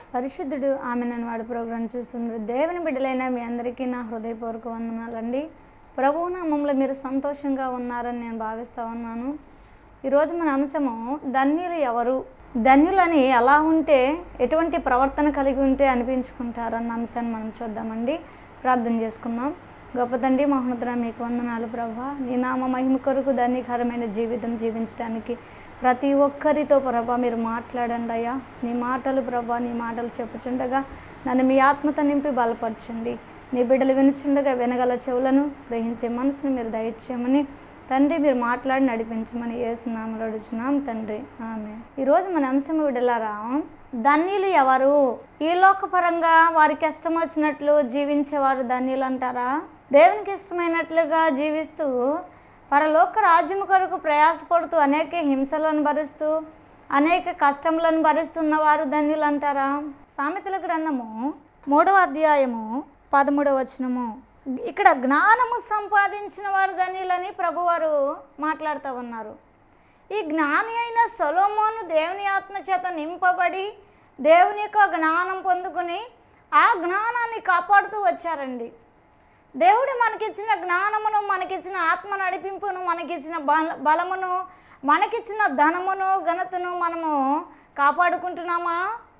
పరిశుద్ధుడు ఆమె నన్ను వాడి ప్రోగ్రాం చూస్తున్నారు దేవుని బిడ్డలైన మీ అందరికీ నా హృదయపూర్వక వందనాలండి ప్రభువు నామంలో మీరు సంతోషంగా ఉన్నారని నేను భావిస్తూ ఉన్నాను ఈరోజు మన అంశము ధన్యులు ఎవరు ధన్యులని ఎలా ఉంటే ఎటువంటి ప్రవర్తన కలిగి ఉంటే అనిపించుకుంటారన్న అంశాన్ని మనం చూద్దామండి ప్రార్థన చేసుకుందాం గొప్ప తండ్రి మహోన్నతుడ మీకు వందనాలు ప్రభా నీ నామ మహిమ కొరకు ధన్యకరమైన జీవితం జీవించడానికి ప్రతి ఒక్కరితో ప్రభా మీరు మాట్లాడండి అయ్యా నీ మాటలు ప్రభా నీ మాటలు చెప్పుచుండగా నన్ను మీ ఆత్మతో నింపి బలపరచండి నీ బిడ్డలు వినుచుండగా వినగల చెవులను గ్రహించే మనసును మీరు దయచేయమని తండ్రి మీరు మాట్లాడి నడిపించమని ఏసునామలు అడుగుచున్నాం తండ్రి ఆమె ఈరోజు మన అంశం విడలారా ధన్యులు ఎవరు ఈ లోకపరంగా వారికి ఇష్టం వచ్చినట్లు జీవించేవారు ధన్యులు అంటారా దేవునికి ఇష్టమైనట్లుగా జీవిస్తూ పరలోక రాజ్యం కొరకు ప్రయాసపడుతూ అనేక హింసలను భరిస్తూ అనేక కష్టములను భరిస్తున్న వారు ధన్యులు అంటారా సామెతల గ్రంథము మూడవ అధ్యాయము పదమూడవ వచనము ఇక్కడ జ్ఞానము సంపాదించిన వారు ధన్యులని ప్రభువారు మాట్లాడుతూ ఉన్నారు ఈ జ్ఞాని అయిన సొలోమోను దేవుని ఆత్మ చేత నింపబడి దేవుని యొక్క జ్ఞానం పొందుకుని ఆ జ్ఞానాన్ని కాపాడుతూ వచ్చారండి దేవుడు మనకిచ్చిన జ్ఞానమును మనకిచ్చిన ఆత్మ నడిపింపును మనకిచ్చిన బల బలమును మనకిచ్చిన ధనమును ఘనతను మనము కాపాడుకుంటున్నామా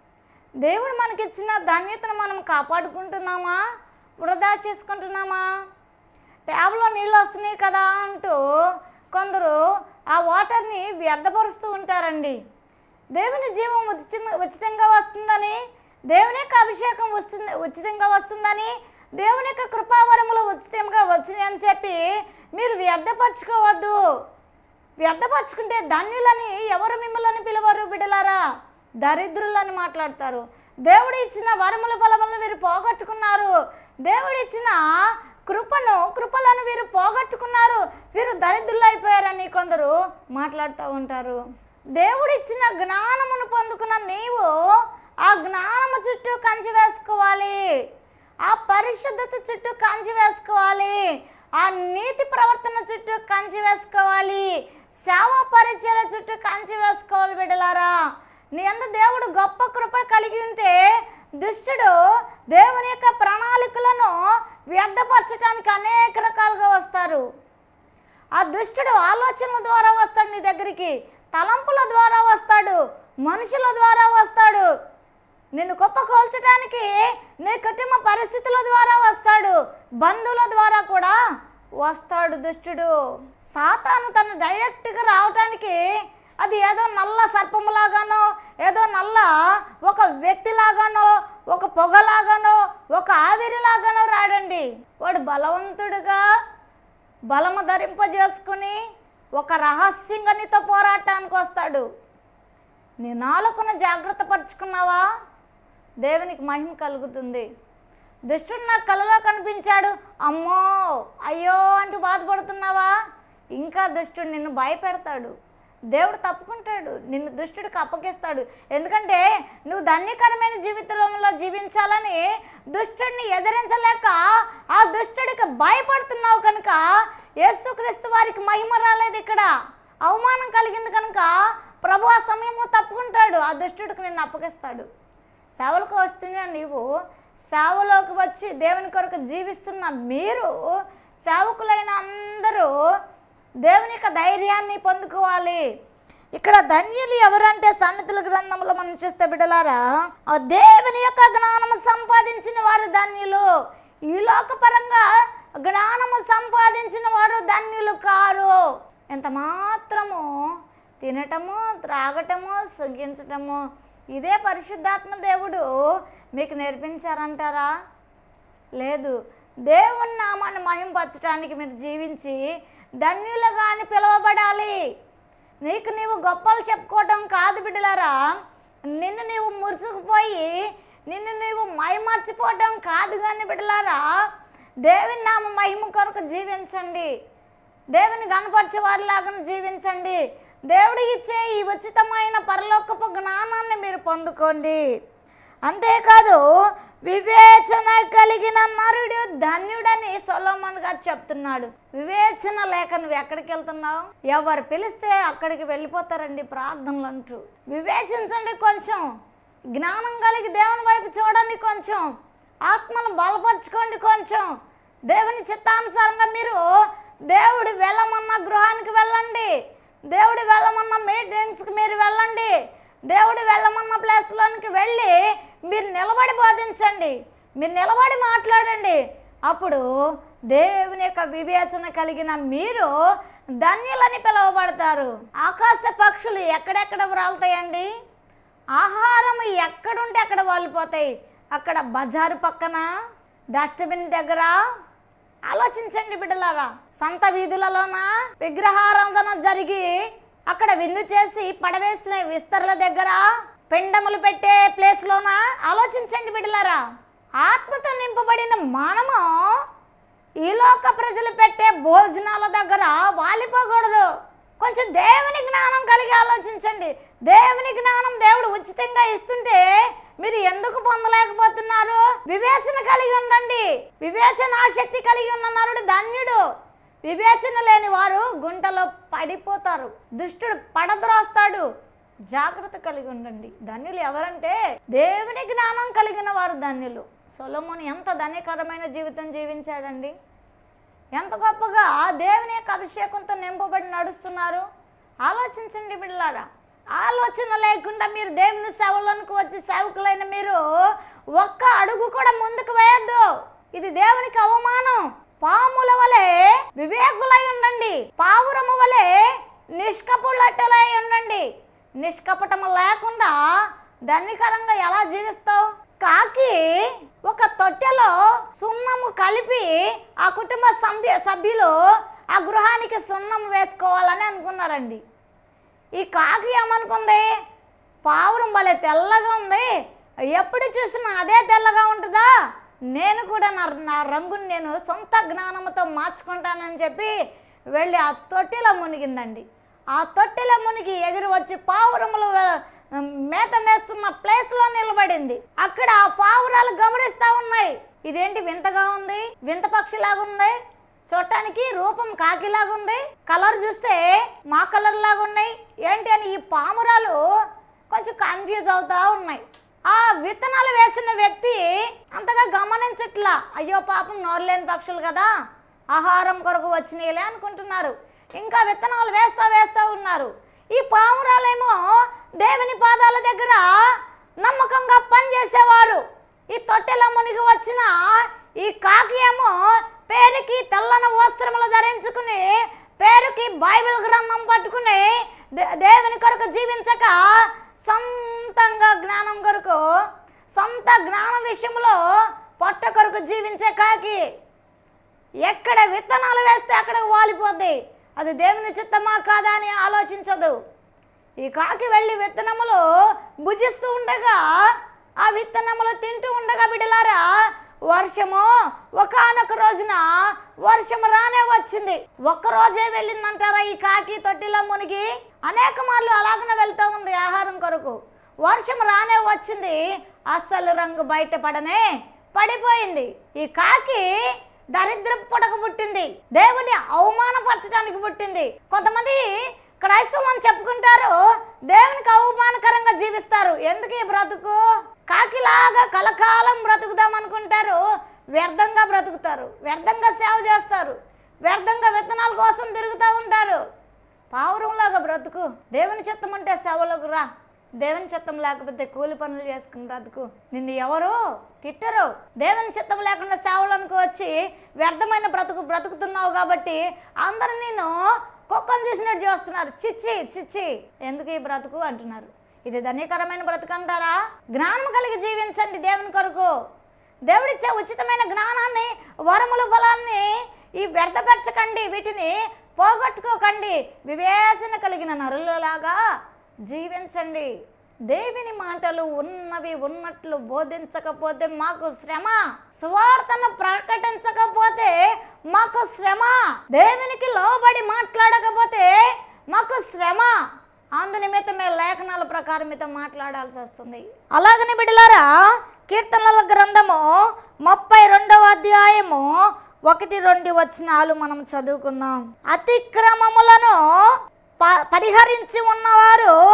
దేవుడు మనకిచ్చిన ధాన్యతను మనం కాపాడుకుంటున్నామా వృధా చేసుకుంటున్నామా ట్యాబ్లో నీళ్ళు వస్తున్నాయి కదా అంటూ కొందరు ఆ వాటర్ని వ్యర్థపరుస్తూ ఉంటారండి దేవుని జీవం ఉచిత ఉచితంగా వస్తుందని దేవుని యొక్క అభిషేకం వస్తుంది ఉచితంగా వస్తుందని దేవుని యొక్క కృపావరములు ఉచితంగా వచ్చినాయి అని చెప్పి మీరు వ్యర్థపరచుకోవద్దు వ్యర్థపరచుకుంటే ధన్యులని ఎవరు మిమ్మల్ని పిలవరు బిడలారా దరిద్రులని మాట్లాడతారు దేవుడు ఇచ్చిన వరముల ఫలములను వీరు పోగొట్టుకున్నారు దేవుడు ఇచ్చిన కృపను కృపలను వీరు పోగొట్టుకున్నారు వీరు దరిద్రులు అయిపోయారని కొందరు మాట్లాడుతూ ఉంటారు దేవుడిచ్చిన జ్ఞానమును పొందుకున్న నీవు ఆ జ్ఞానము చుట్టూ కంచి వేసుకోవాలి ఆ పరిశుద్ధత చుట్టూ కంచి వేసుకోవాలి ఆ నీతి ప్రవర్తన చుట్టూ కంచి వేసుకోవాలి సేవ పరిచయ చుట్టూ కంచి వేసుకోవాలి బిడ్డలారా నీ అందు దేవుడు గొప్ప కృప కలిగి ఉంటే దుష్టుడు దేవుని యొక్క ప్రణాళికలను వ్యర్థపరచడానికి అనేక రకాలుగా వస్తారు ఆ దుష్టుడు ఆలోచనల ద్వారా వస్తాడు నీ దగ్గరికి తలంపుల ద్వారా వస్తాడు మనుషుల ద్వారా వస్తాడు నిన్ను కుప్పకోల్చడానికి నీ కుటుంబ పరిస్థితుల ద్వారా వస్తాడు బంధువుల ద్వారా కూడా వస్తాడు దుష్టుడు సాతాను తను డైరెక్ట్గా రావటానికి అది ఏదో నల్ల సర్పములాగానో ఏదో నల్ల ఒక వ్యక్తిలాగానో ఒక పొగలాగానో ఒక ఆవిరిలాగానో రాడండి వాడు బలవంతుడుగా బలము ధరింపజేసుకుని ఒక రహస్యంగా నీతో పోరాటానికి వస్తాడు నీ నాలుకను జాగ్రత్త పరుచుకున్నావా దేవునికి మహిమ కలుగుతుంది దుష్టుడు నాకు కలలో కనిపించాడు అమ్మో అయ్యో అంటూ బాధపడుతున్నావా ఇంకా దుష్టుడు నిన్ను భయపెడతాడు దేవుడు తప్పుకుంటాడు నిన్ను దుష్టుడికి అప్పగిస్తాడు ఎందుకంటే నువ్వు ధన్యకరమైన జీవితంలో జీవించాలని దుష్టుడిని ఎదిరించలేక ఆ దుష్టుడికి భయపడుతున్నావు కనుక యేసుక్రీస్తు వారికి మహిమ రాలేదు ఇక్కడ అవమానం కలిగింది కనుక ప్రభు ఆ సమయంలో తప్పుకుంటాడు ఆ దుష్టుడికి నిన్ను అప్పగిస్తాడు సేవలకు వస్తున్న నీవు సేవలోకి వచ్చి దేవుని కొరకు జీవిస్తున్న మీరు సేవకులైన అందరూ దేవుని యొక్క ధైర్యాన్ని పొందుకోవాలి ఇక్కడ ధన్యులు ఎవరంటే సన్నిధుల గ్రంథంలో మనం చూస్తే బిడ్డలారా ఆ దేవుని యొక్క జ్ఞానము సంపాదించిన వారు ధన్యులు ఈ లోకపరంగా జ్ఞానము సంపాదించిన వారు ధన్యులు కారు ఎంత మాత్రము తినటము త్రాగటము సుగించటము ఇదే పరిశుద్ధాత్మ దేవుడు మీకు నేర్పించారంటారా లేదు దేవుని నామాన్ని మహింపరచడానికి మీరు జీవించి ధన్యులుగా అని పిలువబడాలి నీకు నీవు గొప్పలు చెప్పుకోవటం కాదు బిడ్డలారా నిన్ను నీవు మురుసుకుపోయి నిన్ను నీవు మైమర్చిపోవటం కాదు కానీ బిడ్డలారా దేవుని నామ మహిమ కొరకు జీవించండి దేవుని కనపరిచే వారిలాగా జీవించండి దేవుడు ఇచ్చే ఈ ఉచితమైన పరలోకపు జ్ఞానాన్ని మీరు పొందుకోండి అంతేకాదు వివేచన కలిగిన నరుడు ధన్యుడని సొలోమన్ గారు చెప్తున్నాడు వివేచన లేక నువ్వు ఎక్కడికి వెళ్తున్నావు ఎవరు పిలిస్తే అక్కడికి వెళ్ళిపోతారండి ప్రార్థనలు అంటూ వివేచించండి కొంచెం జ్ఞానం కలిగి దేవుని వైపు చూడండి కొంచెం ఆత్మను బలపరచుకోండి కొంచెం దేవుని చిత్తానుసారంగా మీరు దేవుడు వెళ్ళమన్న గృహానికి వెళ్ళండి దేవుడు వెళ్ళమన్న మీటింగ్స్కి మీరు వెళ్ళండి దేవుడు వెళ్ళమన్న ప్లేస్లోనికి వెళ్ళి మీరు నిలబడి బోధించండి మీరు నిలబడి మాట్లాడండి అప్పుడు దేవుని యొక్క వివేచన కలిగిన మీరు ధన్యులని పిలువబడతారు ఆకాశ పక్షులు ఎక్కడెక్కడ వ్రాలుతాయండి ఆహారం ఎక్కడుంటే అక్కడ వాలిపోతాయి అక్కడ బజారు పక్కన డస్ట్బిన్ దగ్గర ఆలోచించండి బిడ్డలారా సంత వీధులలోన విగ్రహారాధన జరిగి అక్కడ విందు చేసి పడవేసిన విస్తరల దగ్గర పిండములు పెట్టే ప్లేస్లోన ఆలోచించండి బిడ్డలారా ఆత్మతో నింపబడిన మనము ఈ లోక ప్రజలు పెట్టే భోజనాల దగ్గర వాలిపోకూడదు కొంచెం దేవుని జ్ఞానం కలిగి ఆలోచించండి దేవుని జ్ఞానం దేవుడు ఉచితంగా ఇస్తుంటే మీరు ఎందుకు పొందలేకపోతున్నారు వివేచన కలిగి ఉండండి వివేచన ఆసక్తి కలిగి ఉన్న నరుడు ధన్యుడు వివేచన లేని వారు గుంటలో పడిపోతారు దుష్టుడు పడద్రోస్తాడు జాగ్రత్త కలిగి ఉండండి ధన్యులు ఎవరంటే దేవుని జ్ఞానం కలిగిన వారు ధన్యులు సొలొమోని ఎంత ధన్యకరమైన జీవితం జీవించాడండి ఎంత గొప్పగా దేవుని యొక్క అభిషేకంతో నింపబడి నడుస్తున్నారు ఆలోచించండి బిడ్డలారా ఆలోచన లేకుండా మీరు దేవుని సేవలోనికి వచ్చి సేవకులైన మీరు ఒక్క అడుగు కూడా ముందుకు వేయద్దు ఇది దేవునికి అవమానం పాముల వలె వివేకులై ఉండండి పావురము వలె నిష్కపులట్టలై ఉండండి నిష్కపటము లేకుండా ధన్యకరంగా ఎలా జీవిస్తావు కాకి ఒక తొట్టెలో సున్నము కలిపి ఆ కుటుంబ సభ్య సభ్యులు ఆ గృహానికి సున్నం వేసుకోవాలని అనుకున్నారండి ఈ కాకి ఏమనుకుంది పావురం భలే తెల్లగా ఉంది ఎప్పుడు చూసినా అదే తెల్లగా ఉంటుందా నేను కూడా నా నా రంగుని నేను సొంత జ్ఞానంతో మార్చుకుంటానని చెప్పి వెళ్ళి ఆ తొట్టిలో మునిగిందండి ఆ తొట్టిలో మునిగి ఎగిరి వచ్చి పావురములు వె- మేత మేస్తున్న ప్లేస్లో నిలబడింది అక్కడ ఆ పావురాలు గమనిస్తూ ఉన్నాయి ఇదేంటి వింతగా ఉంది వింత పక్షిలాగా ఉంది చూడటానికి రూపం కాకిలాగా ఉంది కలర్ చూస్తే మా కలర్ లాగా ఉన్నాయి ఏంటి అని ఈ పామురాలు కొంచెం కన్ఫ్యూజ్ అవుతా ఉన్నాయి ఆ విత్తనాలు వేసిన వ్యక్తి అంతగా గమనించట్లా అయ్యో పాపం నోరులేని పక్షులు కదా ఆహారం కొరకు వచ్చినాయిలే అనుకుంటున్నారు ఇంకా విత్తనాలు వేస్తా వేస్తా ఉన్నారు ఈ పామురాలేమో దేవుని పాదాల దగ్గర నమ్మకంగా పనిచేసేవారు ఈ తొట్టెల మునిగి వచ్చిన ఈ కాకి ఏమో పేరుకి తెల్లన వస్త్రములు ధరించుకుని పేరుకి బైబిల్ గ్రంథం పట్టుకుని దే- దేవుని కొరకు జీవించక సొంతంగా జ్ఞానం కొరకు సొంత జ్ఞానం విషయంలో పొట్ట కొరకు జీవించే కాకి ఎక్కడ విత్తనాలు వేస్తే అక్కడ వాలిపోద్ది అది దేవుని చిత్తమా కాదా అని ఆలోచించదు ఈ కాకి వెళ్ళి విత్తనములు భుజిస్తూ ఉండగా ఆ విత్తనములు తింటూ ఉండగా బిడ్డలారా వర్షము ఒకానొక రోజున వర్షం రానే వచ్చింది ఒక్క రోజే వెళ్ళిందంటారా ఈ కాకి తొట్టిలో మునిగి అనేక మార్లు అలాగనే వెళ్తూ ఉంది ఆహారం కొరకు వర్షం రానే వచ్చింది అస్సలు రంగు బయటపడనే పడిపోయింది ఈ కాకి దరిద్ర పుడక పుట్టింది దేవుని అవమానపరచడానికి పుట్టింది కొంతమంది క్రైస్తవం చెప్పుకుంటారు దేవునికి అవమానకరంగా జీవిస్తారు ఎందుకు ఈ బ్రతుకు కాకిలాగా కలకాలం బ్రతుకుదాం అనుకుంటారు వ్యర్థంగా బ్రతుకుతారు వ్యర్థంగా సేవ చేస్తారు వ్యర్థంగా విత్తనాల కోసం తిరుగుతూ ఉంటారు పావురంలాగా బ్రతుకు దేవుని చిత్తం ఉంటే సేవలోకి రా దేవుని చిత్తం లేకపోతే కూలి పనులు చేసుకుని బ్రతుకు నిన్ను ఎవరు తిట్టరు దేవుని చిత్తం లేకుండా సేవలకు వచ్చి వ్యర్థమైన బ్రతుకు బ్రతుకుతున్నావు కాబట్టి అందరూ నేను కుక్కను చూసినట్టు చూస్తున్నారు చిచ్చి చిచ్చి ఎందుకు ఈ బ్రతుకు అంటున్నారు ఇది ధన్యకరమైన బ్రతుకు అంటారా జ్ఞానం కలిగి జీవించండి దేవుని కొరకు దేవుడిచ్చే ఉచితమైన జ్ఞానాన్ని వరములు బలాన్ని ఈ వ్యర్థపరచకండి వీటిని పోగొట్టుకోకండి వివేచన కలిగిన నరులలాగా జీవించండి దేవుని మాటలు ఉన్నవి ఉన్నట్లు బోధించకపోతే మాకు శ్రమ సువార్తను ప్రకటించకపోతే మాకు శ్రమ దేవునికి లోబడి మాట్లాడకపోతే మాకు శ్రమ అందు నిమిత్తమే లేఖనాల ప్రకారం మీతో మాట్లాడాల్సి వస్తుంది అలాగని బిడ్డలారా కీర్తనల గ్రంథము ముప్పై రెండవ అధ్యాయము ఒకటి రెండు వచనాలు మనం చదువుకుందాం అతిక్రమములను ప పరిహరించి ఉన్నవారు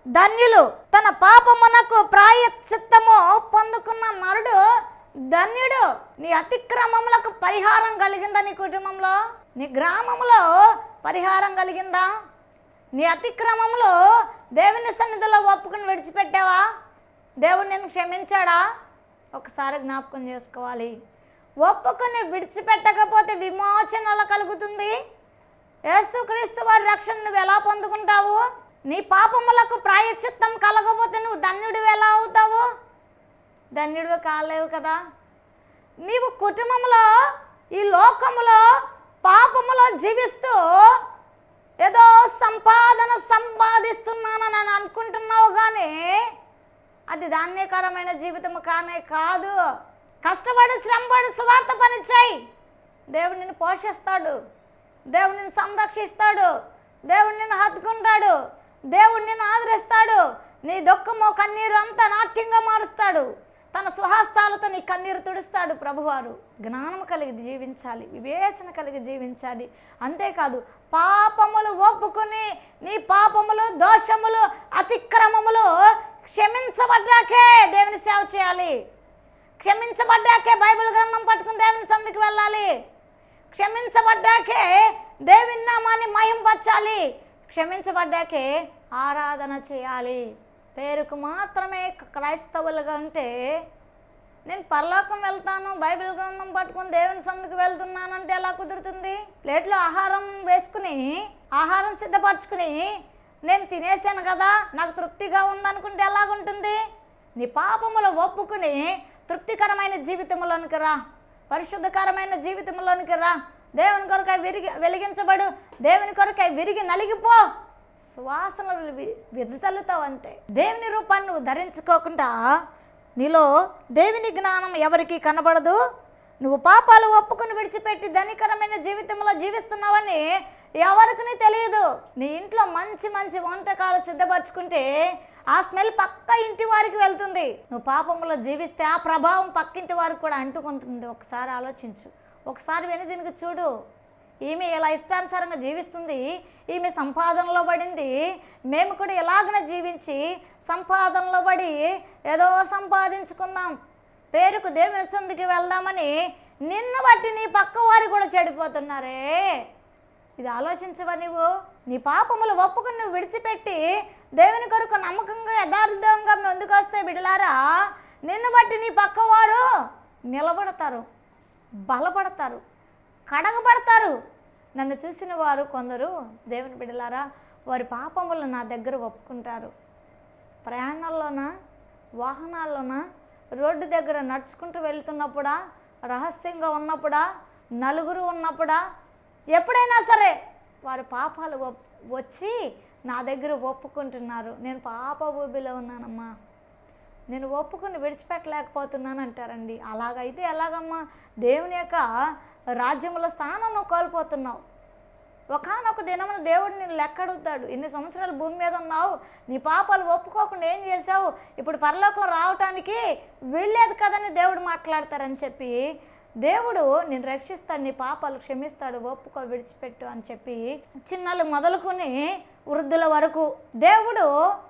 ధన్యులు తన పాపమునకు ప్రాయశ్చిత్తము పొందుకున్న నరుడు ధన్యుడు నీ అతిక్రమములకు పరిహారం కలిగిందా నీ కుటుంబంలో నీ గ్రామంలో పరిహారం కలిగిందా నీ అతిక్రమంలో దేవుని సన్నిధిలో ఒప్పుకుని విడిచిపెట్టావా దేవుడు నేను క్షమించాడా ఒకసారి జ్ఞాపకం చేసుకోవాలి ఒప్పుకొని విడిచిపెట్టకపోతే విమోచన ఎలా కలుగుతుంది యేసుక్రీస్తు వారి రక్షణ నువ్వు ఎలా పొందుకుంటావు నీ పాపములకు ప్రాయశ్చిత్తం కలగకపోతే నువ్వు ధన్యుడు ఎలా అవుతావు ధన్యుడు కాలేవు కదా నీవు కుటుంబంలో ఈ లోకములో పాపములో జీవిస్తూ ఏదో సంపాదన సంపాదిస్తున్నానని అని అనుకుంటున్నావు కానీ అది ధాన్యకరమైన జీవితము కానే కాదు కష్టపడి శ్రమపడి సువార్త పని చేయి దేవుడు నిన్ను పోషిస్తాడు దేవుడు నిన్ను సంరక్షిస్తాడు దేవుడు నిన్ను హత్తుకుంటాడు దేవుడు నిన్ను ఆదరిస్తాడు నీ దుఃఖము కన్నీరు అంతా నాట్యంగా మారుస్తాడు తన స్వహస్తాలతో నీ కన్నీరు తుడుస్తాడు ప్రభువారు జ్ఞానం కలిగి జీవించాలి వివేచన కలిగి జీవించాలి అంతేకాదు పాపములు ఒప్పుకుని నీ పాపములు దోషములు అతిక్రమములు క్షమించబడ్డాకే దేవుని సేవ చేయాలి క్షమించబడ్డాకే బైబిల్ గ్రంథం పట్టుకుని దేవుని సందుకు వెళ్ళాలి క్షమించబడ్డాకే దేవుని నామాన్ని మహింపరచాలి క్షమించబడ్డాకే ఆరాధన చేయాలి పేరుకు మాత్రమే క్రైస్తవులుగా ఉంటే నేను పరలోకం వెళ్తాను బైబిల్ గ్రంథం పట్టుకుని దేవుని సందుకు వెళ్తున్నానంటే ఎలా కుదురుతుంది ప్లేట్లో ఆహారం వేసుకుని ఆహారం సిద్ధపరచుకుని నేను తినేసాను కదా నాకు తృప్తిగా ఉందనుకుంటే ఎలాగుంటుంది నీ పాపములు ఒప్పుకుని తృప్తికరమైన జీవితంలోనికి రా పరిశుద్ధకరమైన జీవితంలోనికి రా దేవుని కొరకై విరిగి వెలిగించబడు దేవుని కొరకై విరిగి నలిగిపో సువాసనలు వి- విదజల్లుతావు అంతే దేవుని రూపాన్ని నువ్వు ధరించుకోకుండా నీలో దేవుని జ్ఞానం ఎవరికి కనబడదు నువ్వు పాపాలు ఒప్పుకుని విడిచిపెట్టి ధనికరమైన జీవితంలో జీవిస్తున్నావని ఎవరికి తెలియదు నీ ఇంట్లో మంచి మంచి వంటకాలు సిద్ధపరచుకుంటే ఆ స్మెల్ పక్క ఇంటి వారికి వెళ్తుంది నువ్వు పాపంలో జీవిస్తే ఆ ప్రభావం పక్కింటి వారికి కూడా అంటుకుంటుంది ఒకసారి ఆలోచించు ఒకసారి వెనుదినికి చూడు ఈమె ఇలా ఇష్టానుసారంగా జీవిస్తుంది ఈమె సంపాదనలో పడింది మేము కూడా ఎలాగన జీవించి సంపాదనలో పడి ఏదో సంపాదించుకుందాం పేరుకు దేవుని సందికి వెళ్దామని నిన్ను బట్టి నీ పక్క వారు కూడా చెడిపోతున్నారే ఇది ఆలోచించవా నువ్వు నీ పాపములు ఒప్పుకుని నువ్వు విడిచిపెట్టి దేవుని కొరకు నమ్మకంగా యథార్థంగా ముందుకు వస్తే బిడలారా నిన్ను బట్టి నీ పక్కవారు నిలబడతారు బలపడతారు కడగబడతారు నన్ను చూసిన వారు కొందరు దేవుని బిడలారా వారి పాపములు నా దగ్గర ఒప్పుకుంటారు ప్రయాణాల్లోన వాహనాల్లోన రోడ్డు దగ్గర నడుచుకుంటూ వెళ్తున్నప్పుడా రహస్యంగా ఉన్నప్పుడా నలుగురు ఉన్నప్పుడా ఎప్పుడైనా సరే వారి పాపాలు ఒప్- వచ్చి నా దగ్గర ఒప్పుకుంటున్నారు నేను పాప ఊబిలో ఉన్నానమ్మా నేను ఒప్పుకుని విడిచిపెట్టలేకపోతున్నాను అంటారండి అలాగైతే ఎలాగమ్మా దేవుని యొక్క రాజ్యంలో స్థానం నువ్వు కోల్పోతున్నావు ఒకనొక దినమున దేవుడు నేను లెక్కడుగుతాడు ఇన్ని సంవత్సరాలు భూమి మీద ఉన్నావు నీ పాపాలు ఒప్పుకోకుండా ఏం చేసావు ఇప్పుడు పరలోకం రావటానికి వీల్లేదు కదని దేవుడు మాట్లాడతారని చెప్పి దేవుడు నేను రక్షిస్తాడు నీ పాపాలు క్షమిస్తాడు ఒప్పుకో విడిచిపెట్టు అని చెప్పి చిన్నలు మొదలుకొని వృద్ధుల వరకు దేవుడు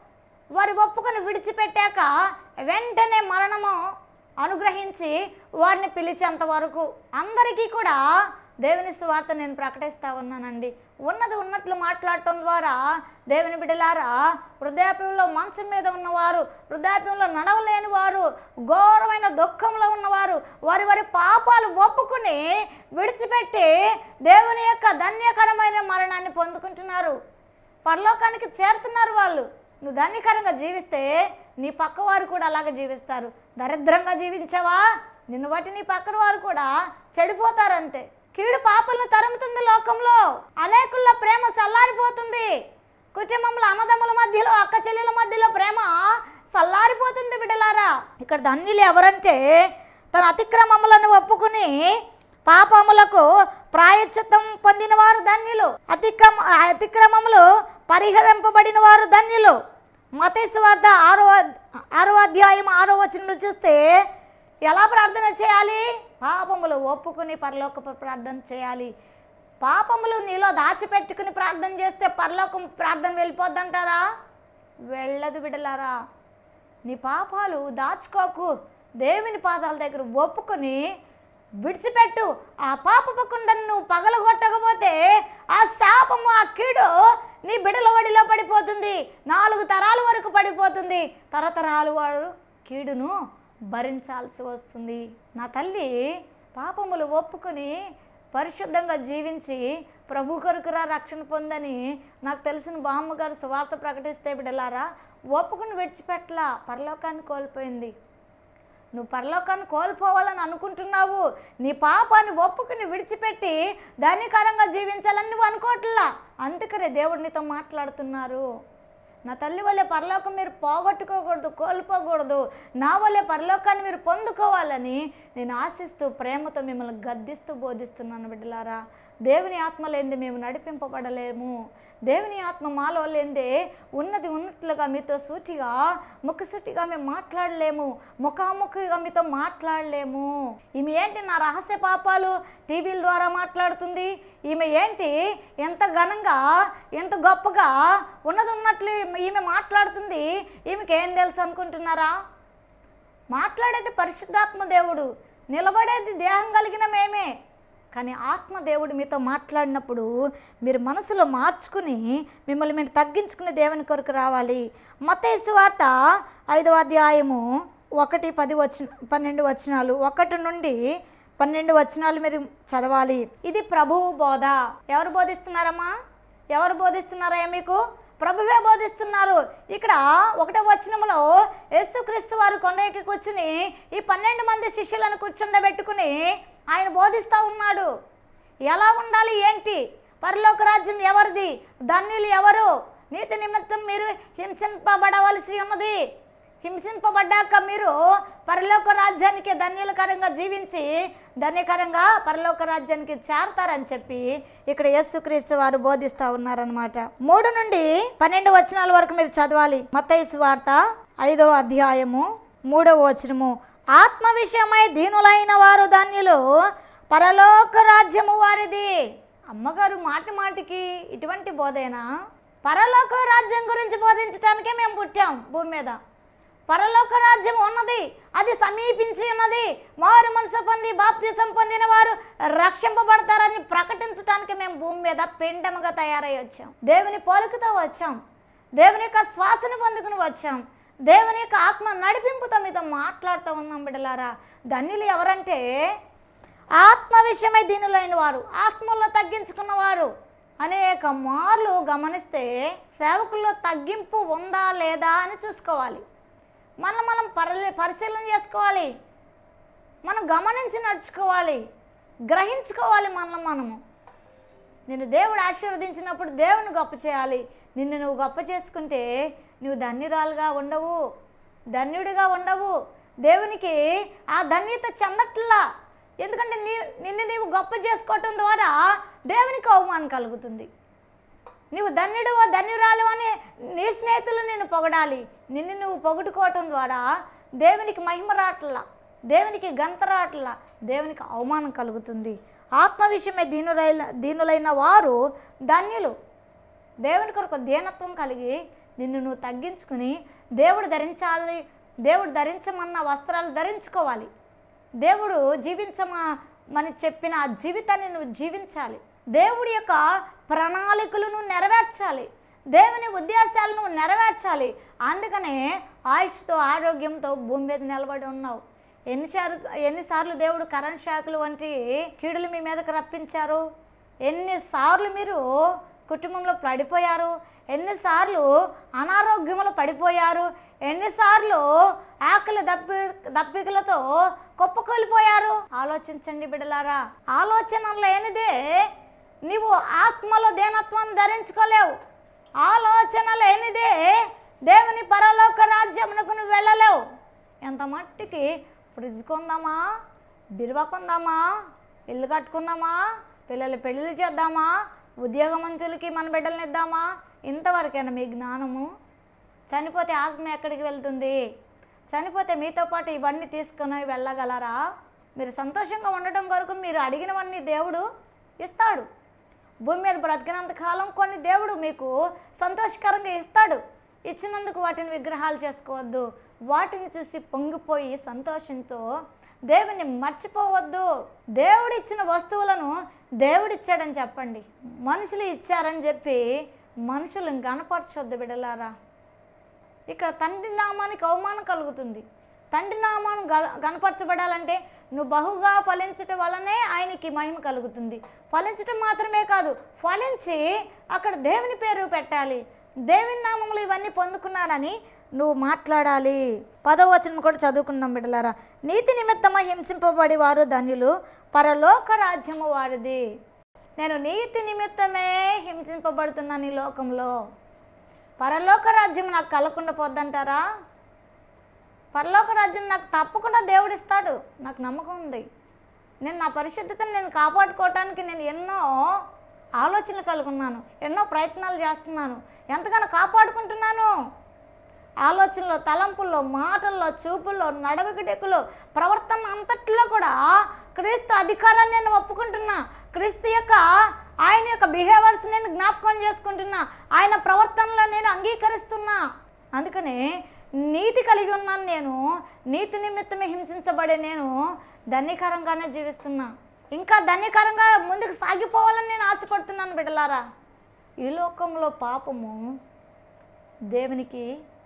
వారి ఒప్పుకొని విడిచిపెట్టాక వెంటనే మరణము అనుగ్రహించి వారిని పిలిచేంత వరకు అందరికీ కూడా దేవుని సువార్త నేను ప్రకటిస్తూ ఉన్నానండి ఉన్నది ఉన్నట్లు మాట్లాడటం ద్వారా దేవుని బిడ్డలారా వృద్ధాప్యంలో మంచం మీద ఉన్నవారు వృద్ధాప్యంలో నడవలేని వారు ఘోరమైన దుఃఖంలో ఉన్నవారు వారి వారి పాపాలు ఒప్పుకుని విడిచిపెట్టి దేవుని యొక్క ధన్యకరమైన మరణాన్ని పొందుకుంటున్నారు పరలోకానికి చేరుతున్నారు వాళ్ళు నువ్వు ధన్యకరంగా జీవిస్తే నీ పక్క వారు కూడా అలాగే జీవిస్తారు దరిద్రంగా జీవించావా నిన్ను బట్టి నీ పక్కన వారు కూడా చెడిపోతారు అంతే కీడు పాపలను తరుముతుంది లోకంలో అనేకుల ప్రేమ చల్లారిపోతుంది కుటుంబంలో అన్నదమ్ముల మధ్యలో అక్క చెల్లెల మధ్యలో ప్రేమ చల్లారిపోతుంది బిడ్డలారా ఇక్కడ ధన్యులు ఎవరంటే తన అతిక్రమములను ఒప్పుకుని పాపములకు ప్రాయశ్చిత్తం పొందిన వారు ధన్యులు అతిక్రమ అతిక్రమములు పరిహరింపబడిన వారు ధన్యులు మతేసు వార్త ఆరో ఆరో అధ్యాయం ఆరో వచనంలో చూస్తే ఎలా ప్రార్థన చేయాలి పాపములు ఒప్పుకుని పరలోకపు ప్రార్థన చేయాలి పాపములు నీలో దాచిపెట్టుకుని ప్రార్థన చేస్తే పరలోకం ప్రార్థన వెళ్ళిపోద్దంటారా వెళ్ళదు బిడలారా నీ పాపాలు దాచుకోకు దేవుని పాదాల దగ్గర ఒప్పుకొని విడిచిపెట్టు ఆ పాపపు కుండను నువ్వు పగలగొట్టకపోతే ఆ శాపము ఆ కీడు నీ బిడల ఒడిలో పడిపోతుంది నాలుగు తరాల వరకు పడిపోతుంది తరతరాలు వాడు కీడును భరించాల్సి వస్తుంది నా తల్లి పాపములు ఒప్పుకొని పరిశుద్ధంగా జీవించి ప్రభు కొరకురా రక్షణ పొందని నాకు తెలిసిన బామ్మ గారు సువార్త ప్రకటిస్తే బిడ్డలారా ఒప్పుకుని విడిచిపెట్టలా పరలోకాన్ని కోల్పోయింది నువ్వు పరలోకాన్ని కోల్పోవాలని అనుకుంటున్నావు నీ పాపాన్ని ఒప్పుకుని విడిచిపెట్టి ధన్యకరంగా జీవించాలని నువ్వు అనుకోవట్లా అందుకనే దేవుడు నీతో మాట్లాడుతున్నారు నా తల్లి వల్లే పరలోకం మీరు పోగొట్టుకోకూడదు కోల్పోకూడదు నా వల్లే పరలోకాన్ని మీరు పొందుకోవాలని నేను ఆశిస్తూ ప్రేమతో మిమ్మల్ని గద్దిస్తూ బోధిస్తున్నాను బిడ్డలారా దేవుని ఆత్మ లేనిదే మేము నడిపింపబడలేము దేవుని ఆత్మ మాలో లేనిదే ఉన్నది ఉన్నట్లుగా మీతో సూటిగా ముఖసూటిగా మేము మాట్లాడలేము ముఖాముఖిగా మీతో మాట్లాడలేము ఈమె ఏంటి నా రహస్య పాపాలు టీవీల ద్వారా మాట్లాడుతుంది ఈమె ఏంటి ఎంత ఘనంగా ఎంత గొప్పగా ఉన్నది ఉన్నట్లు ఈమె మాట్లాడుతుంది ఈమెకి ఏం తెలుసు అనుకుంటున్నారా మాట్లాడేది పరిశుద్ధాత్మ దేవుడు నిలబడేది దేహం కలిగిన మేమే కానీ ఆత్మ దేవుడు మీతో మాట్లాడినప్పుడు మీరు మనసులో మార్చుకుని మిమ్మల్ని మీరు తగ్గించుకుని దేవుని కొరకు రావాలి మతేసు వార్త ఐదవ అధ్యాయము ఒకటి పది వచ్చిన పన్నెండు వచనాలు ఒకటి నుండి పన్నెండు వచనాలు మీరు చదవాలి ఇది ప్రభువు బోధ ఎవరు బోధిస్తున్నారమ్మా ఎవరు బోధిస్తున్నారా మీకు ప్రభువే బోధిస్తున్నారు ఇక్కడ ఒకటో వచనంలో యేసుక్రీస్తు వారు కొండ ఎక్కి కూర్చుని ఈ పన్నెండు మంది శిష్యులను కూర్చుండబెట్టుకుని ఆయన బోధిస్తూ ఉన్నాడు ఎలా ఉండాలి ఏంటి పరలోక రాజ్యం ఎవరిది ధన్యులు ఎవరు నీతి నిమిత్తం మీరు హింసింపబడవలసి ఉన్నది హింసింపబడ్డాక మీరు పరలోక రాజ్యానికి ధన్యులకరంగా జీవించి ధన్యకరంగా పరలోక రాజ్యానికి చేరతారని చెప్పి ఇక్కడ యేసుక్రీస్తు వారు బోధిస్తూ ఉన్నారనమాట మూడు నుండి పన్నెండు వచనాల వరకు మీరు చదవాలి మత్తయి వార్త ఐదవ అధ్యాయము మూడవ వచనము ఆత్మ విషయమై దీనులైన వారు ధన్యులు పరలోక రాజ్యము వారిది అమ్మగారు మాటి మాటికి ఇటువంటి బోధేనా పరలోక రాజ్యం గురించి బోధించడానికే మేము పుట్టాం భూమి మీద పరలోక రాజ్యం ఉన్నది అది సమీపించి ఉన్నది మారు మనసు పొంది బాప్తిసం పొందిన వారు రక్షింపబడతారని ప్రకటించడానికి మేము భూమి మీద పిండముగా తయారై వచ్చాం దేవుని పోలికతో వచ్చాం దేవుని యొక్క శ్వాసను పొందుకుని వచ్చాం దేవుని యొక్క ఆత్మ నడిపింపుతో మీతో మాట్లాడుతూ ఉన్నాం బిడ్డలారా ధన్యులు ఎవరంటే ఆత్మ విషయమై దీనులైన వారు ఆత్మల్లో తగ్గించుకున్న వారు అనేక మార్లు గమనిస్తే సేవకుల్లో తగ్గింపు ఉందా లేదా అని చూసుకోవాలి మనం మనం పరలే పరిశీలన చేసుకోవాలి మనం గమనించి నడుచుకోవాలి గ్రహించుకోవాలి మనల్ని మనము నిన్ను దేవుడు ఆశీర్వదించినప్పుడు దేవుని గొప్ప చేయాలి నిన్ను నువ్వు గొప్ప చేసుకుంటే నువ్వు ధన్యురాలుగా ఉండవు ధన్యుడిగా ఉండవు దేవునికి ఆ ధన్యత చెందట్లా ఎందుకంటే నీ నిన్ను నీవు గొప్ప చేసుకోవటం ద్వారా దేవునికి అవమానం కలుగుతుంది నీవు ధన్యుడు ధన్యురాలు అని నీ స్నేహితులు నిన్ను పొగడాలి నిన్ను నువ్వు పొగుడుకోవటం ద్వారా దేవునికి మహిమ రాట్లా దేవునికి గంత రాట్లా దేవునికి అవమానం కలుగుతుంది ఆత్మ విషయమే దీనులైన దీనులైన వారు ధన్యులు దేవుని కొరకు దీనత్వం కలిగి నిన్ను నువ్వు తగ్గించుకుని దేవుడు ధరించాలి దేవుడు ధరించమన్న వస్త్రాలు ధరించుకోవాలి దేవుడు జీవించమని చెప్పిన ఆ జీవితాన్ని నువ్వు జీవించాలి దేవుడి యొక్క ప్రణాళికలను నెరవేర్చాలి దేవుని ఉద్దేశాలను నెరవేర్చాలి అందుకనే ఆయుష్తో ఆరోగ్యంతో భూమి మీద నిలబడి ఉన్నావు ఎన్నిసార్లు ఎన్నిసార్లు దేవుడు కరెంట్ షాకులు వంటి కీడులు మీ మీదకి రప్పించారు ఎన్నిసార్లు మీరు కుటుంబంలో పడిపోయారు ఎన్నిసార్లు అనారోగ్యంలో పడిపోయారు ఎన్నిసార్లు ఆకలి దప్పి దప్పికలతో కుప్పకూలిపోయారు ఆలోచించండి బిడ్డలారా ఆలోచన లేనిదే నీవు ఆత్మలో దేనత్వాన్ని ధరించుకోలేవు ఆలోచన లేనిదే దేవుని పరలోక రాజ్యమునకు నువ్వు వెళ్ళలేవు ఎంత మట్టికి ఫ్రిడ్జ్ కొందామా బిరువా కొందామా ఇల్లు కట్టుకుందామా పిల్లలు పెళ్ళిళ్ళు చేద్దామా ఉద్యోగమంతులకి మన బిడ్డల్ని ఇద్దామా ఇంతవరకైనా మీ జ్ఞానము చనిపోతే ఆత్మ ఎక్కడికి వెళ్తుంది చనిపోతే మీతో పాటు ఇవన్నీ తీసుకుని వెళ్ళగలరా మీరు సంతోషంగా ఉండటం కొరకు మీరు అడిగినవన్నీ దేవుడు ఇస్తాడు భూమి మీద బ్రతికినంత కాలం కొన్ని దేవుడు మీకు సంతోషకరంగా ఇస్తాడు ఇచ్చినందుకు వాటిని విగ్రహాలు చేసుకోవద్దు వాటిని చూసి పొంగిపోయి సంతోషంతో దేవుని మర్చిపోవద్దు దేవుడు ఇచ్చిన వస్తువులను దేవుడిచ్చాడని చెప్పండి మనుషులు ఇచ్చారని చెప్పి మనుషులను గనపరచొద్దు బిడలారా ఇక్కడ తండ్రి నామానికి అవమానం కలుగుతుంది తండ్రి నామాన్ని గల గనపరచబడాలంటే నువ్వు బహుగా ఫలించటం వలనే ఆయనకి మహిమ కలుగుతుంది ఫలించటం మాత్రమే కాదు ఫలించి అక్కడ దేవుని పేరు పెట్టాలి దేవుని నామములు ఇవన్నీ పొందుకున్నానని నువ్వు మాట్లాడాలి పదవ వచనం కూడా చదువుకున్నాం బిడ్డలారా నీతి నిమిత్తమా హింసింపబడి వారు ధన్యులు పరలోక రాజ్యము వారిది నేను నీతి నిమిత్తమే హింసింపబడుతున్నాను ఈ లోకంలో పరలోక రాజ్యం నాకు కలగకుండా పోద్దంటారా పరలోక రాజ్యం నాకు తప్పకుండా దేవుడు ఇస్తాడు నాకు నమ్మకం ఉంది నేను నా పరిశుద్ధతను నేను కాపాడుకోవటానికి నేను ఎన్నో ఆలోచనలు కలిగి ఉన్నాను ఎన్నో ప్రయత్నాలు చేస్తున్నాను ఎంతగానో కాపాడుకుంటున్నాను ఆలోచనలో తలంపుల్లో మాటల్లో చూపుల్లో నడవడికలో ప్రవర్తన అంతట్లో కూడా క్రీస్తు అధికారాన్ని నేను ఒప్పుకుంటున్నా క్రీస్తు యొక్క ఆయన యొక్క బిహేవియర్స్ నేను జ్ఞాపకం చేసుకుంటున్నా ఆయన ప్రవర్తనలో నేను అంగీకరిస్తున్నా అందుకనే నీతి కలిగి ఉన్నాను నేను నీతి నిమిత్తమే హింసించబడే నేను ధన్యకరంగానే జీవిస్తున్నా ఇంకా ధన్యకరంగా ముందుకు సాగిపోవాలని నేను ఆశపడుతున్నాను బిడ్డలారా ఈ లోకంలో పాపము దేవునికి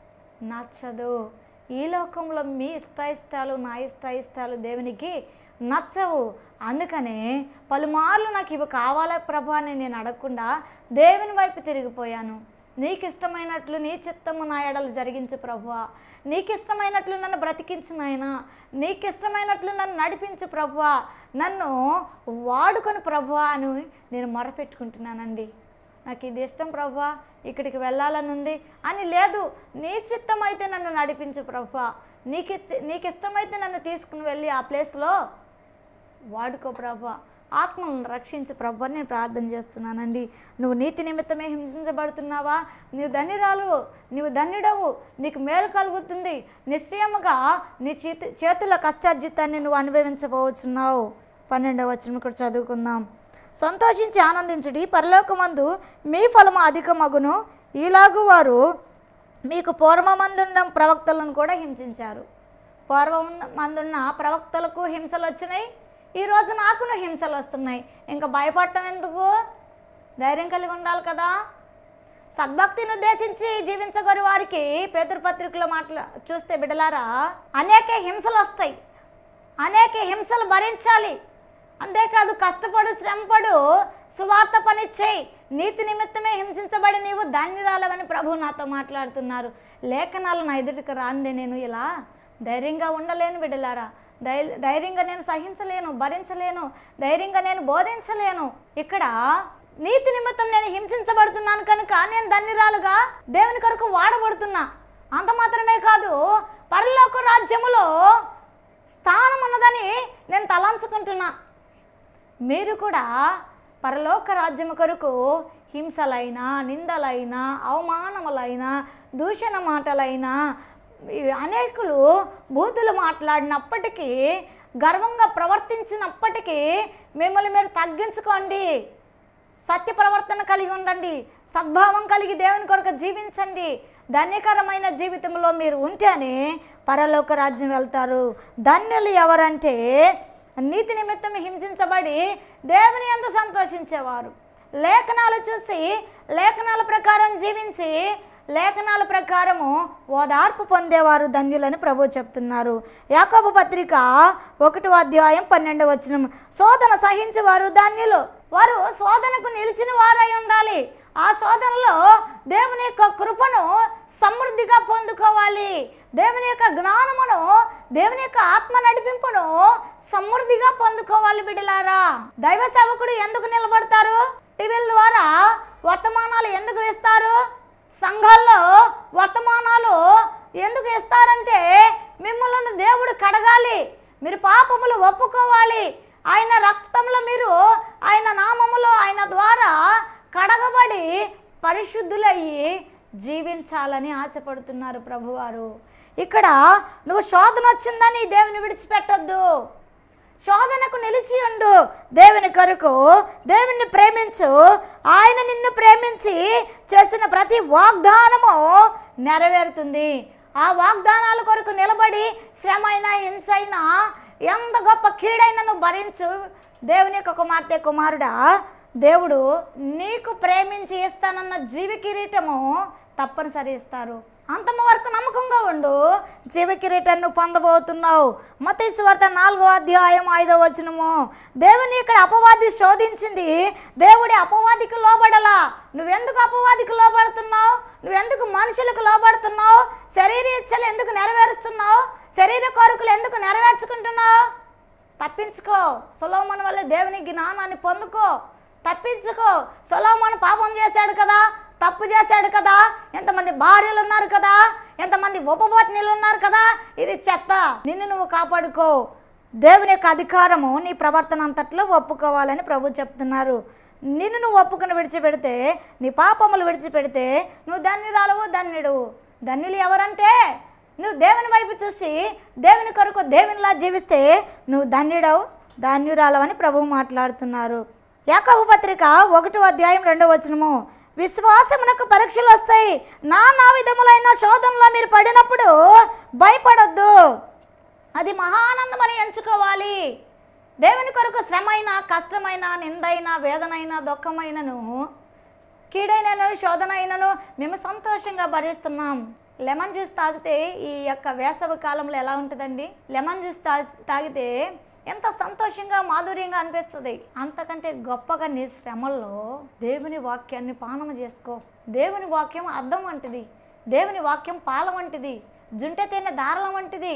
నచ్చదు ఈ లోకంలో మీ ఇష్టాయిష్టాలు నా ఇష్టాయిష్టాలు దేవునికి నచ్చవు అందుకనే పలుమార్లు నాకు ఇవి కావాలా ప్రభు అని నేను అడగకుండా దేవుని వైపు తిరిగిపోయాను నీకు ఇష్టమైనట్లు నీ చిత్తము నా ఎడలు జరిగించు ప్రభువా నీకు ఇష్టమైనట్లు నన్ను బ్రతికించు నాయన నీకు ఇష్టమైనట్లు నన్ను నడిపించు ప్రభువా నన్ను వాడుకొని ప్రభువా అని నేను మొరపెట్టుకుంటున్నానండి నాకు ఇది ఇష్టం ప్రభా ఇక్కడికి వెళ్ళాలని ఉంది అని లేదు నీ చిత్తం అయితే నన్ను నడిపించు ప్రభా నీకు ఇచ్చ- నీకు ఇష్టమైతే నన్ను తీసుకుని వెళ్ళి ఆ ప్లేస్లో వాడుకో ప్రభా ఆత్మలను రక్షించు ప్రభు అని నేను ప్రార్థన చేస్తున్నానండి నువ్వు నీతి నిమిత్తమే హింసించబడుతున్నావా నీవు ధన్యురాలు నీవు ధన్యుడవు నీకు మేలు కలుగుతుంది నిశ్చయముగా నీ చేతి చేతుల కష్టార్జితాన్ని నువ్వు అనుభవించబోచున్నావు పన్నెండవ వచనం కూడా చదువుకుందాం సంతోషించి ఆనందించుడి పరలోకమందు మీ ఫలము అధికమగును ఈలాగు వారు మీకు పూర్వమందున్న ప్రవక్తలను కూడా హింసించారు పూర్వం మందున్న ప్రవక్తలకు హింసలు వచ్చినాయి ఈరోజు నాకును హింసలు వస్తున్నాయి ఇంకా భయపడటం ఎందుకు ధైర్యం కలిగి ఉండాలి కదా సద్భక్తిని ఉద్దేశించి జీవించగోరి వారికి పేతృపత్రికలో మాట్లా చూస్తే బిడ్డలారా అనేక హింసలు వస్తాయి అనేక హింసలు భరించాలి అంతేకాదు కష్టపడు శ్రమపడు సువార్త పని చేయి నీతి నిమిత్తమే హింసించబడి నీవు ధాన్యరాలవని ప్రభు నాతో మాట్లాడుతున్నారు లేఖనాలు నా ఎదుటికి రాందే నేను ఇలా ధైర్యంగా ఉండలేను బిడ్డలారా ధై ధైర్యంగా నేను సహించలేను భరించలేను ధైర్యంగా నేను బోధించలేను ఇక్కడ నీతి నిమిత్తం నేను హింసించబడుతున్నాను కనుక నేను ధన్యురాలుగా దేవుని కొరకు వాడబడుతున్నా అంత మాత్రమే కాదు పరలోక రాజ్యములో స్థానం ఉన్నదని నేను తలంచుకుంటున్నా మీరు కూడా పరలోక రాజ్యము కొరకు హింసలైనా నిందలైనా అవమానములైనా దూషణ మాటలైనా ఇవి అనేకులు బూతులు మాట్లాడినప్పటికీ గర్వంగా ప్రవర్తించినప్పటికీ మిమ్మల్ని మీరు తగ్గించుకోండి సత్య ప్రవర్తన కలిగి ఉండండి సద్భావం కలిగి దేవుని కొరకు జీవించండి ధన్యకరమైన జీవితంలో మీరు ఉంటేనే పరలోక రాజ్యం వెళ్తారు ధన్యులు ఎవరంటే నీతి నిమిత్తం హింసించబడి దేవుని ఎంత సంతోషించేవారు లేఖనాలు చూసి లేఖనాల ప్రకారం జీవించి లేఖనాల ప్రకారము ఓదార్పు పొందేవారు ధన్యులని ప్రభు చెప్తున్నారు యాకోబు పత్రిక ఒకటో అధ్యాయం పన్నెండు వచనం శోధన సహించేవారు ధన్యులు వారు శోధనకు నిలిచిన వారై ఉండాలి ఆ శోధనలో దేవుని యొక్క కృపను సమృద్ధిగా పొందుకోవాలి దేవుని యొక్క జ్ఞానమును దేవుని యొక్క ఆత్మ నడిపింపును సమృద్ధిగా పొందుకోవాలి బిడ్డలారా దైవ సేవకుడు ఎందుకు నిలబడతారు టీవీల ద్వారా వర్తమానాలు ఎందుకు ఇస్తారు సంఘాల్లో వర్తమానాలు ఎందుకు ఇస్తారంటే మిమ్మల్ని దేవుడు కడగాలి మీరు పాపములు ఒప్పుకోవాలి ఆయన రక్తంలో మీరు ఆయన నామములో ఆయన ద్వారా కడగబడి పరిశుద్ధులయ్యి జీవించాలని ఆశపడుతున్నారు ప్రభువారు ఇక్కడ నువ్వు శోధన వచ్చిందని దేవుని విడిచిపెట్టొద్దు శోధనకు నిలిచి ఉండు దేవుని కొరకు దేవుని ప్రేమించు ఆయన నిన్ను ప్రేమించి చేసిన ప్రతి వాగ్దానము నెరవేరుతుంది ఆ వాగ్దానాల కొరకు నిలబడి శ్రమ అయినా హింస అయినా ఎంత గొప్ప కీడైన నువ్వు భరించు దేవుని యొక్క కుమార్తె కుమారుడా దేవుడు నీకు ప్రేమించి ఇస్తానన్న జీవి కిరీటము తప్పనిసరి ఇస్తారు అంతమ వరకు నమ్మకంగా ఉండు జీవ కిరీటాన్ని నువ్వు పొందబోతున్నావు మతీసు వార్త నాలుగో అధ్యాయం ఐదో వచనము దేవుని ఇక్కడ అపవాది శోధించింది దేవుడి అపవాదికి లోబడలా నువ్వెందుకు అపవాదికి లోబడుతున్నావు నువ్వెందుకు మనుషులకు లోబడుతున్నావు శరీర ఇచ్చలు ఎందుకు నెరవేరుస్తున్నావు శరీర కోరికలు ఎందుకు నెరవేర్చుకుంటున్నావు తప్పించుకో సొలోమన్ వల్ల దేవుని జ్ఞానాన్ని పొందుకో తప్పించుకో సొలోమన్ పాపం చేశాడు కదా తప్పు చేశాడు కదా ఎంతమంది భార్యలు ఉన్నారు కదా ఎంతమంది ఉపపత్నులు ఉన్నారు కదా ఇది చెత్త నిన్ను నువ్వు కాపాడుకో దేవుని యొక్క అధికారము నీ ప్రవర్తన అంతట్లో ఒప్పుకోవాలని ప్రభు చెప్తున్నారు నిన్ను నువ్వు ఒప్పుకుని విడిచిపెడితే నీ పాపములు విడిచిపెడితే నువ్వు ధన్యురాలవు ధన్యుడు ధన్యులు ఎవరంటే నువ్వు దేవుని వైపు చూసి దేవుని కొరకు దేవునిలా జీవిస్తే నువ్వు ధన్యుడవు ధాన్యురాలవని ప్రభువు మాట్లాడుతున్నారు యాకబు పత్రిక ఒకటో అధ్యాయం రెండో వచనము విశ్వాసమునకు పరీక్షలు వస్తాయి నా నా విధములైన శోధనలో మీరు పడినప్పుడు భయపడొద్దు అది మహానందమని ఎంచుకోవాలి దేవుని కొరకు శ్రమైన కష్టమైన నిందైన వేదనైన దుఃఖమైనను కీడైనను శోధన అయినను మేము సంతోషంగా భరిస్తున్నాం లెమన్ జ్యూస్ తాగితే ఈ యొక్క వేసవి కాలంలో ఎలా ఉంటుందండి లెమన్ జ్యూస్ తా తాగితే ఎంత సంతోషంగా మాధుర్యంగా అనిపిస్తుంది అంతకంటే గొప్పగా నీ శ్రమల్లో దేవుని వాక్యాన్ని పానం చేసుకో దేవుని వాక్యం అద్దం వంటిది దేవుని వాక్యం పాల వంటిది జుంటె తిన్న దారలం వంటిది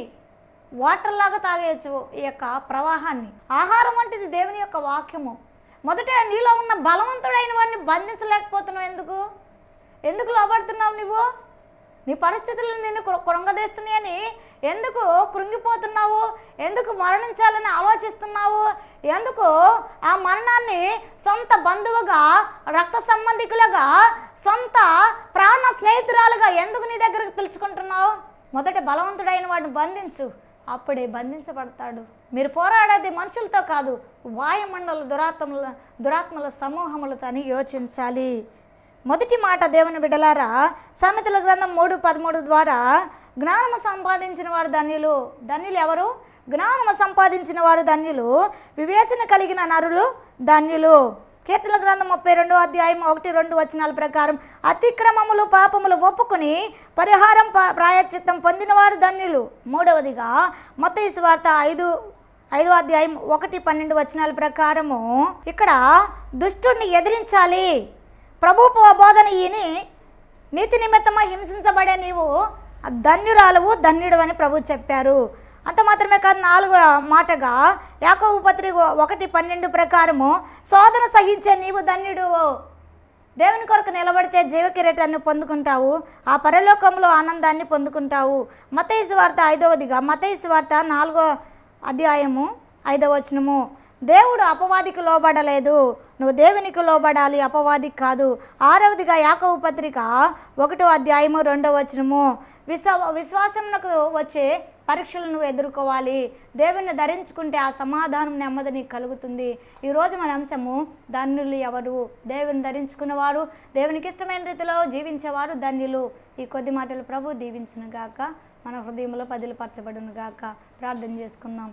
వాటర్ లాగా తాగేయచ్చు ఈ యొక్క ప్రవాహాన్ని ఆహారం వంటిది దేవుని యొక్క వాక్యము మొదట నీలో ఉన్న బలవంతుడైన వాడిని బంధించలేకపోతున్నావు ఎందుకు ఎందుకు లోబడుతున్నావు నువ్వు నీ పరిస్థితులు నిన్ను కృ- కృంగదీస్తున్నాయని ఎందుకు కృంగిపోతున్నావు ఎందుకు మరణించాలని ఆలోచిస్తున్నావు ఎందుకు ఆ మరణాన్ని సొంత బంధువుగా రక్త సంబంధికులుగా సొంత ప్రాణ స్నేహితురాలుగా ఎందుకు నీ దగ్గరకు పిలుచుకుంటున్నావు మొదట బలవంతుడైన వాడిని బంధించు అప్పుడే బంధించబడతాడు మీరు పోరాడేది మనుషులతో కాదు వాయుమండల దురాత్మల దురాత్మల సమూహములతో అని యోచించాలి మొదటి మాట దేవుని బిడ్డలారా సామెతల గ్రంథం మూడు పదమూడు ద్వారా జ్ఞానము సంపాదించిన వారు ధన్యులు ధన్యులు ఎవరు జ్ఞానము సంపాదించిన వారు ధన్యులు వివేచన కలిగిన నరులు ధన్యులు కీర్తన గ్రంథం ముప్పై రెండో అధ్యాయం ఒకటి రెండు వచనాల ప్రకారం అతిక్రమములు పాపములు ఒప్పుకుని పరిహారం ప- ప్రాయశ్చిత్తం పొందినవారు ధన్యులు మూడవదిగా మత్తయి వార్త ఐదు ఐదో అధ్యాయం ఒకటి పన్నెండు వచనాల ప్రకారము ఇక్కడ దుష్టుడిని ఎదిరించాలి ప్రభు బోధన ఈని నీతి నిమిత్తమా హింసించబడే నీవు ధన్యురాలువు ధన్యుడు అని ప్రభు చెప్పారు అంత మాత్రమే కాదు నాలుగో మాటగా యాకోబు పత్రిక ఒకటి పన్నెండు ప్రకారము శోధన సహించే నీవు ధన్యుడు దేవుని కొరకు నిలబడితే జీవ కిరీటాన్ని పొందుకుంటావు ఆ పరలోకంలో ఆనందాన్ని పొందుకుంటావు మతైసు వార్త ఐదవదిగా మతైసు వార్త నాలుగో అధ్యాయము ఐదవ వచనము దేవుడు అపవాదికి లోబడలేదు నువ్వు దేవునికి లోబడాలి అపవాదికి కాదు ఆరవదిగా యాకవ పత్రిక ఒకటో అధ్యాయము రెండో వచనము విశ్వ విశ్వాసమునకు వచ్చే పరీక్షలు నువ్వు ఎదుర్కోవాలి దేవుని ధరించుకుంటే ఆ సమాధానం నెమ్మది నీకు కలుగుతుంది ఈరోజు మన అంశము ధన్యులు ఎవరు దేవుని ధరించుకున్నవారు దేవునికి ఇష్టమైన రీతిలో జీవించేవారు ధన్యులు ఈ కొద్ది మాటలు ప్రభు దీవించును గాక మన హృదయంలో పదిలపరచబడును గాక ప్రార్థన చేసుకుందాం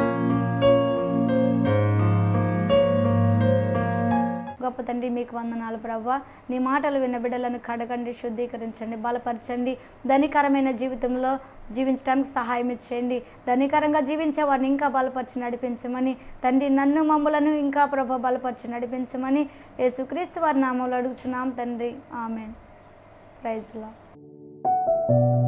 గొప్ప తండ్రి మీకు వందనాలు ప్రభా నీ మాటలు విన్న బిడ్డలను కడగండి శుద్ధీకరించండి బలపరచండి ధనికరమైన జీవితంలో జీవించడానికి సహాయం ఇచ్చేయండి ధనికరంగా జీవించే వారిని ఇంకా బలపరిచి నడిపించమని తండ్రి నన్ను మమ్మలను ఇంకా ప్రభా బలపరిచి నడిపించమని యేసుక్రీస్తు వారి నామంలో అడుగుచున్నాం తండ్రి ఆమెన్ ప్రైజ్లా